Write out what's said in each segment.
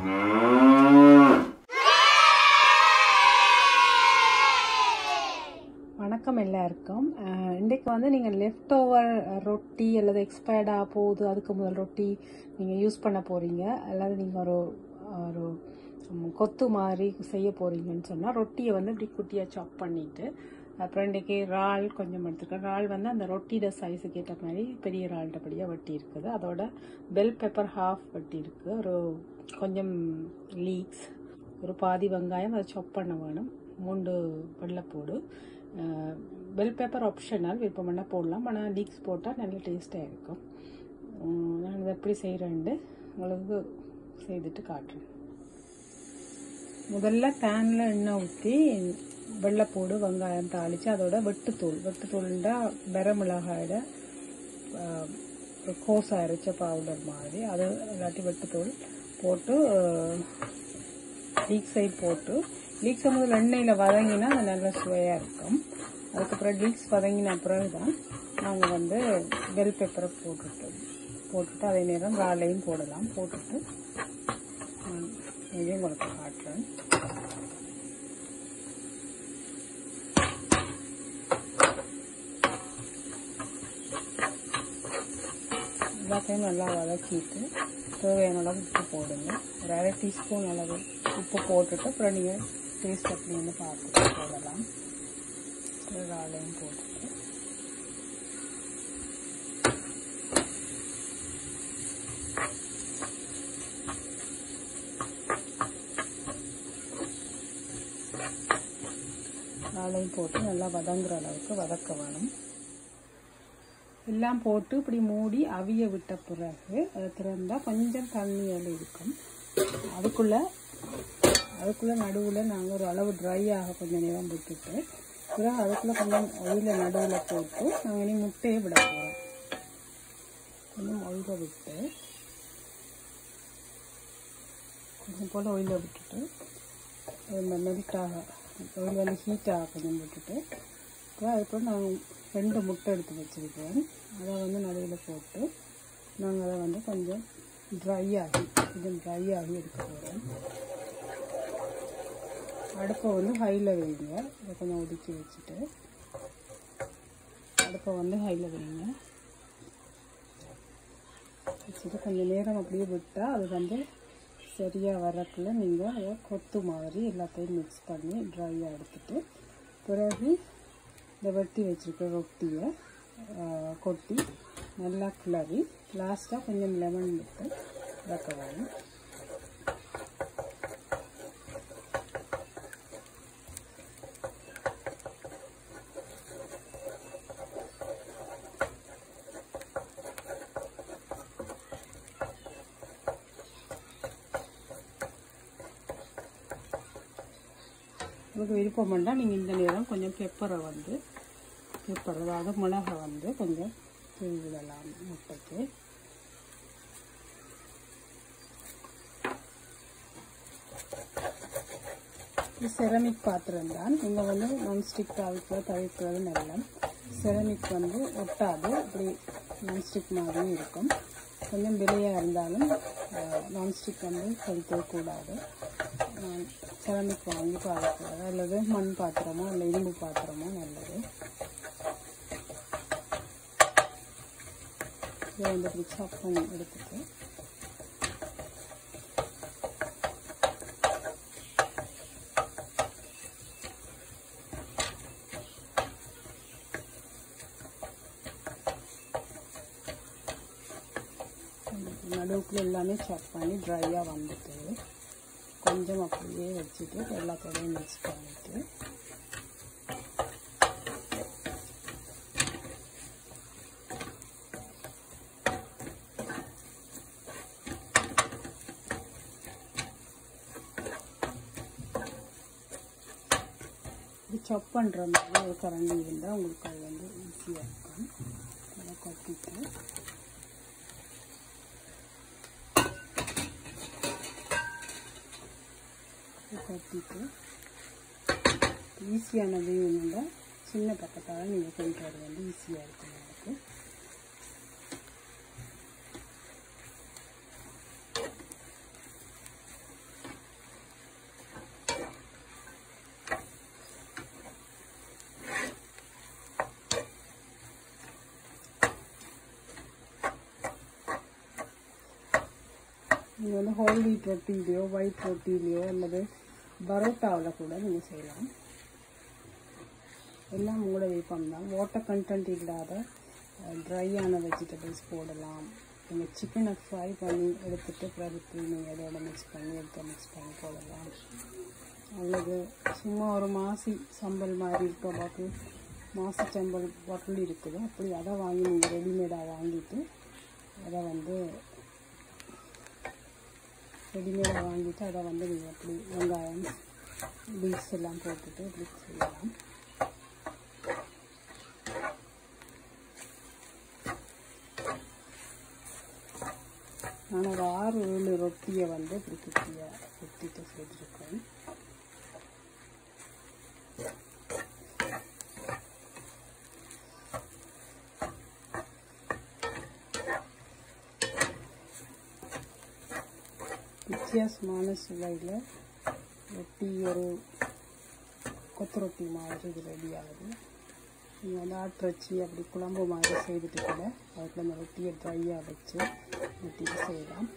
வணக்கம் எல்லாருக்கும் அஹ், இன்றைக்கு வந்து நீங்கள் லெஃப்ட் ஓவர் ரொட்டி அல்லது எக்ஸ்பயர்டாக போகுது அதுக்கு முதல் ரொட்டி நீங்கள் யூஸ் பண்ண போகிறீங்க அல்லது நீங்கள் ஒரு ஒரு ம், கொத்து மாதிரி செய்ய போகிறீங்கன்னு சொன்னால் ரொட்டியை வந்து இப்படி குட்டியாக சாப் பண்ணிவிட்டு அப்புறம் இன்றைக்கி இறால் கொஞ்சம் எடுத்துருக்கேன் இறால் வந்து அந்த ரொட்டியோட சைஸுக்கு ஏற்ற மாதிரி பெரிய இறால்ட்டபடியாக வெட்டி இருக்குது அதோட பெல் பெப்பர் ஹாஃப் வெட்டி இருக்குது ஒரு கொஞ்சம் லீக்ஸ் ஒரு பாதி வெங்காயம் அதை சாப் பண்ண வேணும் மூன்று வெள்ளைப்பூடு பெல் பேப்பர் ஆப்ஷனல் விருப்பம்னா போடலாம் ஆனால் லீக்ஸ் போட்டால் நல்ல டேஸ்ட்டாக இருக்கும் உம், நான் இதை எப்படி செய்கிறேன்ட்டு உங்களுக்கு செய்துட்டு காட்டுறேன் முதல்ல பேனில் எண்ணெய் ஊற்றி வெள்ளைப்பூடு வெங்காயம் தாளித்து அதோட வெட்டுத்தூள் வெட்டுத்தூள்ண்டா மிளகாயோட கோஸை அரைச்ச பவுடர் மாதிரி அது இல்லாட்டி வெட்டுத்தூள் போட்டு லீக் சைட் போட்டு லீக்ஸை முதல்ல எண்ணெயில் வதங்கினா அது நல்ல சுவையாக இருக்கும் அதுக்கப்புறம் லீக்ஸ் வதங்கின பிறகு தான் நாங்கள் வந்து பெல் பெப்பரை போட்டுட்டு போட்டுட்டு அதே நேரம் ராலையும் போடலாம் போட்டுட்டு நான் இதையும் உங்களுக்கு காட்டுறேன் எல்லாத்தையும் நல்லா வதக்கிட்டு தேவையான அளவு உப்பு போடுங்க ஒரு அரை டீஸ்பூன் அளவு உப்பு போட்டுட்டு அப்புறம் நீங்கள் டேஸ்ட் அப்படின்னு பார்த்துட்டு போடலாம் இறாலையும் போட்டுட்டு இறாலையும் போட்டு நல்லா வதங்குற அளவுக்கு வதக்க வேணும் எல்லாம் போட்டு இப்படி மூடி அவிய விட்ட பிறகு அதை திறந்தால் கொஞ்சம் தண்ணியில் இருக்கும் அதுக்குள்ளே அதுக்குள்ளே நடுவில் நாங்கள் ஒரு அளவு ட்ரை ஆக கொஞ்சம் நேரம் விட்டுட்டு பிறகு அதுக்குள்ளே கொஞ்சம் ஒயில நடுவில் போட்டு நாங்கள் இனி முட்டையை விட போகிறோம் கொஞ்சம் ஒயில விட்டு கொஞ்சம் போல் ஒயில விட்டுட்டு மெல்ட்டாக ஒயில் வந்து ஹீட்டாக கொஞ்சம் விட்டுட்டு அப்புறம் அதுக்கப்புறம் நான் ரெண்டு முட்டை எடுத்து வச்சுருக்கேன் அதை வந்து நடுவில் போட்டு நாங்கள் அதை வந்து கொஞ்சம் ட்ரை ஆகி கொஞ்சம் ட்ரை ஆகி எடுக்க போகிறோம் அடுப்பை வந்து ஹையில் வைங்க அதை கொஞ்சம் ஒதுக்கி வச்சுட்டு அடுப்பை வந்து ஹையில் வைங்க வச்சுட்டு கொஞ்சம் நேரம் அப்படியே விட்டால் அது வந்து சரியாக வரக்குள்ள நீங்கள் அதை கொத்து மாதிரி எல்லாத்தையும் மிக்ஸ் பண்ணி ட்ரையாக எடுத்துட்டு பிறகு இந்த வெட்டி வச்சுருக்க ரொட்டியை கொட்டி நல்லா கிளறி லாஸ்ட்டாக கொஞ்சம் லெமன் விட்டு வைக்க வேணும் உங்களுக்கு விருப்பம் பண்ணால் நீங்கள் இந்த நேரம் கொஞ்சம் பெப்பரை வந்து பெப்பர் அதாவது மிளகை வந்து கொஞ்சம் தூவி விடலாம் முட்டைக்கு இது செரமிக் பாத்திரம் தான் நீங்கள் வந்து நான்ஸ்டிக் தவிர்க்க தவிர்க்கிறது நல்ல செரமிக் வந்து ஒட்டாது இப்படி நான்ஸ்டிக் மாதிரியும் இருக்கும் கொஞ்சம் விலையாக இருந்தாலும் நான்ஸ்டிக் வந்து கழிக்கவே கூடாது செரமிக் வாங்கி பார்க்கக்கூடாது அல்லது மண் பாத்திரமோ இல்லை இரும்பு பாத்திரமோ நல்லது இதை வந்து இப்படி சாப் பண்ணி எடுத்துட்டு நடுவுக்குள்ள எல்லாமே சாப் பண்ணி ட்ரையாக வந்துட்டு கொஞ்சம் அப்படியே வச்சுட்டு எல்லாத்தோடையும் மிக்ஸ் பண்ணிட்டு இது சாப் பண்ணுற மாதிரி ஒரு கரண்டி இருந்தால் உங்களுக்கு அது வந்து ஈஸியாக இருக்கும் அதை கொட்டிட்டு கொட்டிட்டு ஈஸியானது வேணும்னா சின்ன பக்கத்தால் நீங்கள் கொண்டு வர வந்து ஈஸியாக இருக்கும் உங்களுக்கு நீங்கள் வந்து ஹோல் வீட் ரொட்டிலையோ ஒயிட் ரொட்டிலையோ அல்லது பரோட்டாவில் கூட நீங்கள் செய்யலாம் எல்லாம் உங்களோட விருப்பம் தான் வாட்டர் கண்டென்ட் இல்லாத ட்ரையான வெஜிடபிள்ஸ் போடலாம் நீங்கள் சிக்கனை ஃப்ரை பண்ணி எடுத்துட்டு பிறகு நீங்கள் இதோட மிக்ஸ் பண்ணி எடுத்து மிக்ஸ் பண்ணி போடலாம் அல்லது சும்மா ஒரு மாசி சம்பல் மாதிரி இருக்க பாட்டில் மாசி சம்பல் பாட்டில் இருக்குது அப்படி அதை வாங்கி நீங்கள் ரெடிமேடாக வாங்கிட்டு அதை வந்து ரெடிமேடாக வாங்கிட்டு அதை வந்து நீங்கள் அப்படி வெங்காயம் பீன்ஸ் எல்லாம் போட்டுட்டு இப்படி செய்யலாம் நான் ஒரு ஆறு ஏழு ரொட்டியை வந்து இப்படி குட்டியாக குத்திட்டு செய்திருக்கேன் வித்தியாசமான சுவையில் ரொட்டி ஒரு கொத்து ரொட்டி மாதிரி இது ரெடி ஆகுது நீங்கள் வந்து ஆட்டிறச்சி அப்படி குழம்பு மாதிரி செய்துட்டு கூட அதுக்குள்ள அந்த ரொட்டியை ட்ரையாக வச்சு ரொட்டியை செய்யலாம்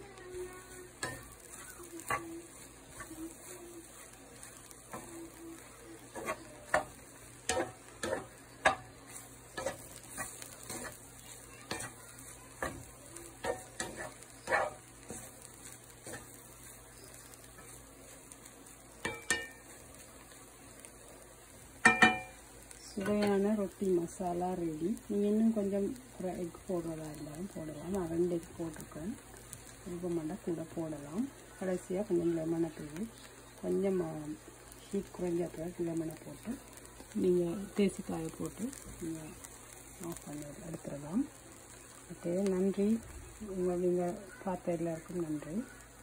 சுவையான ரொட்டி மசாலா ரெடி நீங்கள் இன்னும் கொஞ்சம் ஒரு எக் போடுறதா இருந்தாலும் போடலாம் நான் ரெண்டு எக் போட்டிருக்கேன் விருப்பமாட்டா கூட போடலாம் கடைசியாக கொஞ்சம் லெமனை தூவி கொஞ்சம் ஹீட் குறைஞ்ச பிறகு லெமனை போட்டு நீங்கள் தேசிக்காயை போட்டு நீங்கள் ஆஃப் பண்ணி எடுத்துடலாம் ஓகே நன்றி உங்கள் நீங்கள் பார்த்த எல்லாருக்கும் நன்றி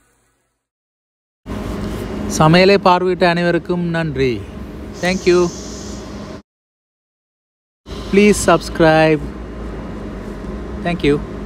சமையலை பார்வையிட்ட அனைவருக்கும் நன்றி தேங்க்யூ ப்ளீஸ் சப்ஸ்கிரைப் தேங்க்யூ